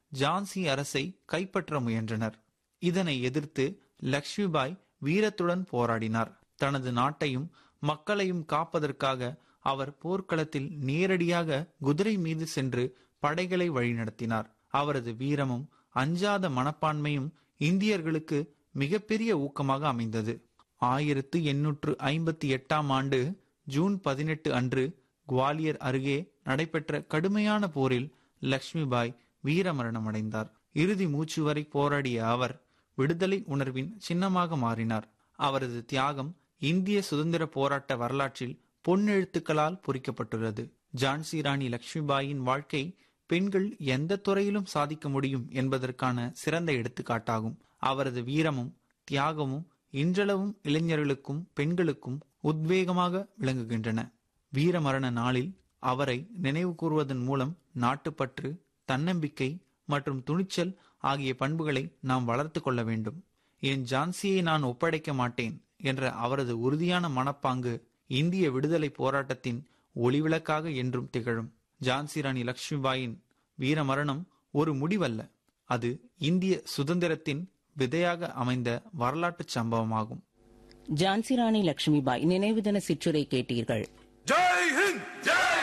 ஜான்சி அரசை கைப்பற்ற முயன்றனர் இதனை எதிர்த்து லக்ஷ்மிபாய் வீரத்துடன் போராடினார் தனது நாட்டையும் மக்களையும் காப்பதற்காக அவர் போர்க்களத்தில் நேரடியாக குதிரை மீது சென்று படைகளை வழிநடத்தினார் அவரது வீரமும் அஞ்சாத மனப்பான்மையும் இந்தியர்களுக்கு மிகப்பெரிய ஊக்கமாக அமைந்தது ஆயிரத்து எண்ணூற்று ஐம்பத்தி எட்டாம் ஆண்டு ஜூன் பதினெட்டு அன்று குவாலியர் அருகே நடைபெற்ற கடுமையான போரில் லக்ஷ்மிபாய் வீரமரணம் அடைந்தார் இறுதி மூச்சு வரை போராடிய அவர் விடுதலை உணர்வின் சின்னமாக மாறினார் அவரது தியாகம் இந்திய சுதந்திர போராட்ட வரலாற்றில் பொன்னெழுத்துக்களால் பொறிக்கப்பட்டுள்ளது ஜான்சி ராணி லக்ஷ்மிபாயின் வாழ்க்கை பெண்கள் எந்த துறையிலும் சாதிக்க முடியும் என்பதற்கான சிறந்த எடுத்துக்காட்டாகும் அவரது வீரமும் தியாகமும் இன்றளவும் இளைஞர்களுக்கும் பெண்களுக்கும் உத்வேகமாக விளங்குகின்றன வீரமரண நாளில் அவரை நினைவு கூறுவதன் மூலம் நாட்டுப்பற்று தன்னம்பிக்கை மற்றும் துணிச்சல் ஆகிய பண்புகளை நாம் வளர்த்து கொள்ள வேண்டும் என் ஜான்சியை நான் ஒப்படைக்க மாட்டேன் என்ற அவரது உறுதியான மனப்பாங்கு இந்திய விடுதலை போராட்டத்தின் ஒளிவிளக்காக என்றும் திகழும் ஜான்சி ராணி லக்ஷ்மிபாயின் வீரமரணம் ஒரு முடிவல்ல அது இந்திய சுதந்திரத்தின் விதையாக அமைந்த வரலாற்றுச் சம்பவமாகும் ஜான்சி ராணி லட்சுமிபாய் நினைவு தின சிற்றுரை கேட்டீர்கள் ஜெய் ஹிந்த் ஜெய்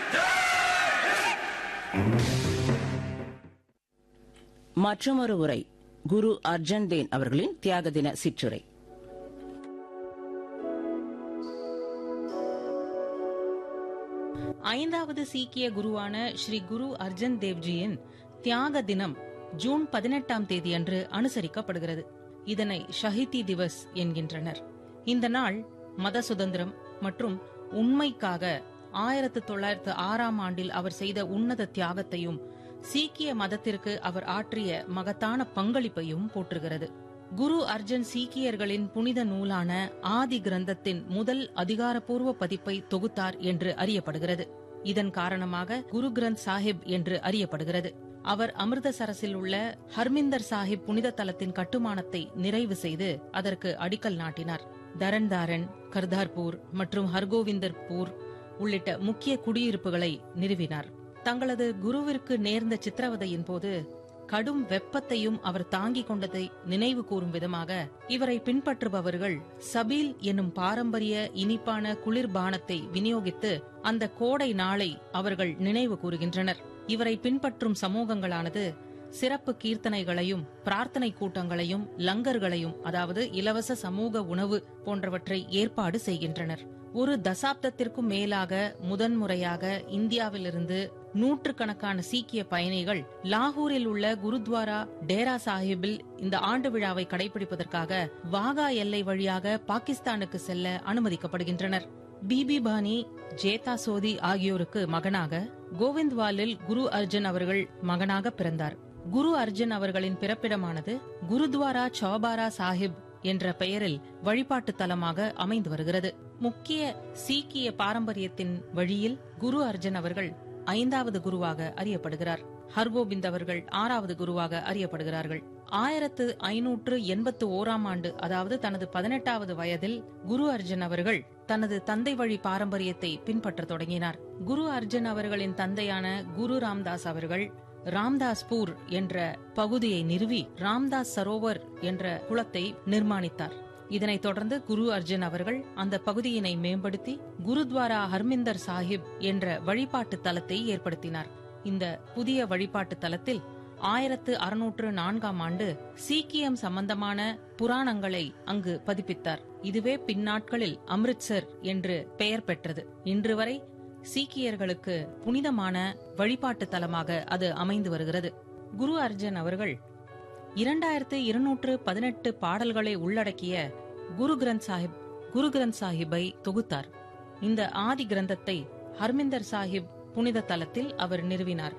ஹிந்த் மற்றொரு உரை குரு அர்ஜன் தேன் அவர்களின் தியாக தின சிற்றுரை ஐந்தாவது சீக்கிய குருவான ஸ்ரீ குரு அர்ஜன் தேவ்ஜியின் தியாக தினம் ஜூன் பதினெட்டாம் தேதியன்று அனுசரிக்கப்படுகிறது இதனை ஷஹிதி திவஸ் என்கின்றனர் இந்த நாள் மத சுதந்திரம் மற்றும் உண்மைக்காக ஆயிரத்து தொள்ளாயிரத்து ஆறாம் ஆண்டில் அவர் செய்த உன்னத தியாகத்தையும் சீக்கிய மதத்திற்கு அவர் ஆற்றிய மகத்தான பங்களிப்பையும் போற்றுகிறது குரு அர்ஜன் சீக்கியர்களின் புனித நூலான ஆதி கிரந்தத்தின் முதல் அதிகாரப்பூர்வ பதிப்பை தொகுத்தார் என்று அறியப்படுகிறது இதன் காரணமாக குரு கிரந்த் சாஹிப் என்று அறியப்படுகிறது அவர் அமிர்தசரஸில் உள்ள ஹர்மிந்தர் சாஹிப் புனித தலத்தின் கட்டுமானத்தை நிறைவு செய்து அதற்கு அடிக்கல் நாட்டினார் தரன்தாரன் கர்தார்பூர் மற்றும் ஹர்கோவிந்தர்பூர் உள்ளிட்ட முக்கிய குடியிருப்புகளை நிறுவினார் தங்களது குருவிற்கு நேர்ந்த சித்திரவதையின் போது கடும் வெப்பத்தையும் அவர் தாங்கிக் கொண்டதை நினைவு கூறும் விதமாக இவரை பின்பற்றுபவர்கள் சபீல் என்னும் பாரம்பரிய இனிப்பான குளிர்பானத்தை விநியோகித்து அந்த கோடை நாளை அவர்கள் நினைவு கூறுகின்றனர் இவரை பின்பற்றும் சமூகங்களானது சிறப்பு கீர்த்தனைகளையும் பிரார்த்தனை கூட்டங்களையும் லங்கர்களையும் அதாவது இலவச சமூக உணவு போன்றவற்றை ஏற்பாடு செய்கின்றனர் ஒரு தசாப்தத்திற்கும் மேலாக முதன்முறையாக இந்தியாவிலிருந்து நூற்றுக்கணக்கான சீக்கிய பயணிகள் லாகூரில் உள்ள குருத்வாரா டேரா சாஹிப்பில் இந்த ஆண்டு விழாவை கடைபிடிப்பதற்காக வாகா எல்லை வழியாக பாகிஸ்தானுக்கு செல்ல அனுமதிக்கப்படுகின்றனர் பிபி பானி ஜேதா சோதி ஆகியோருக்கு மகனாக கோவிந்த்வாலில் குரு அர்ஜுன் அவர்கள் மகனாக பிறந்தார் குரு அர்ஜுன் அவர்களின் பிறப்பிடமானது குருத்வாரா சௌபாரா சாஹிப் என்ற பெயரில் வழிபாட்டு தலமாக அமைந்து வருகிறது முக்கிய சீக்கிய பாரம்பரியத்தின் வழியில் குரு அர்ஜுன் அவர்கள் ஐந்தாவது குருவாக அறியப்படுகிறார் ஹர்கோபிந்த் அவர்கள் ஆறாவது குருவாக அறியப்படுகிறார்கள் ஆயிரத்து ஐநூற்று எண்பத்து ஓராம் ஆண்டு அதாவது தனது பதினெட்டாவது வயதில் குரு அர்ஜுன் அவர்கள் தனது தந்தை வழி பாரம்பரியத்தை பின்பற்றத் தொடங்கினார் குரு அர்ஜுன் அவர்களின் தந்தையான குரு ராம்தாஸ் அவர்கள் ராம்தாஸ்பூர் என்ற பகுதியை நிறுவி ராம்தாஸ் சரோவர் என்ற குளத்தை நிர்மாணித்தார் இதனைத் தொடர்ந்து குரு அர்ஜுன் அவர்கள் அந்த பகுதியினை மேம்படுத்தி குருத்வாரா ஹர்மிந்தர் சாஹிப் என்ற வழிபாட்டு தலத்தை ஏற்படுத்தினார் இந்த புதிய வழிபாட்டு தலத்தில் ஆயிரத்து அறுநூற்று நான்காம் ஆண்டு சீக்கியம் சம்பந்தமான புராணங்களை அங்கு பதிப்பித்தார் இதுவே பின்னாட்களில் அம்ரித்சர் என்று பெயர் பெற்றது இன்று வரை சீக்கியர்களுக்கு புனிதமான வழிபாட்டு தலமாக அது அமைந்து வருகிறது குரு அர்ஜன் அவர்கள் இரண்டாயிரத்து இருநூற்று பதினெட்டு பாடல்களை உள்ளடக்கிய குரு கிரந்த் சாஹிப் குரு கிரந்த் சாஹிப்பை தொகுத்தார் இந்த ஆதி கிரந்தத்தை ஹர்மிந்தர் சாஹிப் புனித தலத்தில் அவர் நிறுவினார்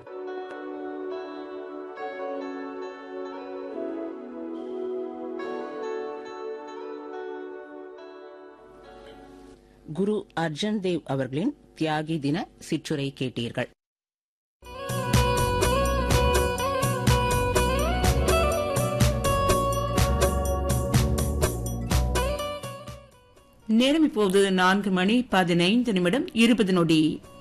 குரு அர்ஜன் தேவ் அவர்களின் தியாகி தின சிற்றுரை கேட்டீர்கள் நேரம் இப்போது நான்கு மணி பதினைந்து நிமிடம் இருபது நொடி